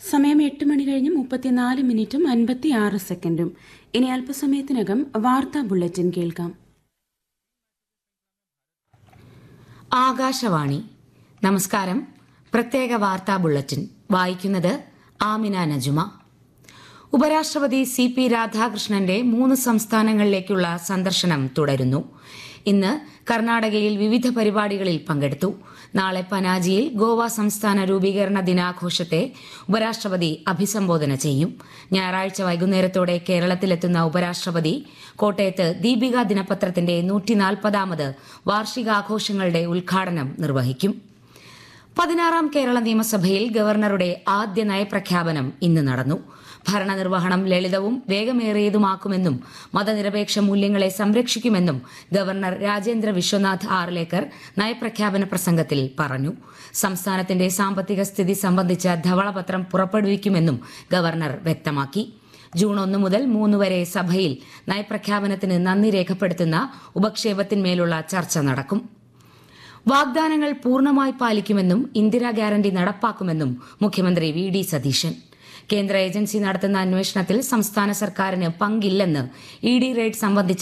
സമയം എട്ട് മണി കഴിഞ്ഞ് മുപ്പത്തിനാല് മിനിറ്റും അൻപത്തിയാറ് സെക്കൻഡും ഇനി അല്പസമയത്തിനകം വാർത്താ ബുള്ളറ്റിൻ കേൾക്കാം ആകാശവാണി നമസ്കാരം പ്രത്യേക വാർത്താ ബുള്ളറ്റിൻ വായിക്കുന്നത് ആമിന നജുമ ഉപരാഷ്ട്രപതി സി പി രാധാകൃഷ്ണന്റെ മൂന്ന് സംസ്ഥാനങ്ങളിലേക്കുള്ള സന്ദർശനം തുടരുന്നു ഇന്ന് കർണാടകയിൽ വിവിധ പരിപാടികളിൽ പങ്കെടുത്തു നാളെ പനാജിയിൽ ഗോവ സംസ്ഥാന രൂപീകരണ ദിനാഘോഷത്തെ ഉപരാഷ്ട്രപതി അഭിസംബോധന ചെയ്യും ഞായറാഴ്ച വൈകുന്നേരത്തോടെ കേരളത്തിലെത്തുന്ന ഉപരാഷ്ട്രപതി കോട്ടയത്ത് ദീപിക ദിനപത്രത്തിന്റെ നൂറ്റിനാൽപ്പതാമത് വാർഷികാഘോഷങ്ങളുടെ ഉദ്ഘാടനം നിർവഹിക്കും പതിനാറാം കേരള നിയമസഭയിൽ ഗവർണറുടെ ആദ്യ നയപ്രഖ്യാപനം ഇന്ന് നടന്നു ഭരണനിർവഹണം ലളിതവും വേഗമേറിയതുമാക്കുമെന്നും മതനിരപേക്ഷ മൂല്യങ്ങളെ സംരക്ഷിക്കുമെന്നും ഗവർണർ രാജേന്ദ്ര വിശ്വനാഥ് ആർലേക്കർ നയപ്രഖ്യാപന പ്രസംഗത്തിൽ പറഞ്ഞു സംസ്ഥാനത്തിന്റെ സാമ്പത്തിക സ്ഥിതി സംബന്ധിച്ച ധവളപത്രം പുറപ്പെടുവിക്കുമെന്നും ഗവർണർ വ്യക്തമാക്കി ജൂൺ ഒന്ന് മുതൽ മൂന്ന് വരെ സഭയിൽ നയപ്രഖ്യാപനത്തിന് നന്ദി രേഖപ്പെടുത്തുന്ന ഉപക്ഷേപത്തിന്മേലുള്ള ചർച്ച നടക്കും വാഗ്ദാനങ്ങൾ പൂർണ്ണമായി പാലിക്കുമെന്നും ഇന്ദിരാ ഗ്യാരണ്ടി നടപ്പാക്കുമെന്നും മുഖ്യമന്ത്രി വി ഡി സതീശൻ കേന്ദ്ര ഏജൻസി നടത്തുന്ന അന്വേഷണത്തിൽ സംസ്ഥാന സർക്കാരിന് പങ്കില്ലെന്ന് ഇ ഡി റെയ്ഡ് സംബന്ധിച്ച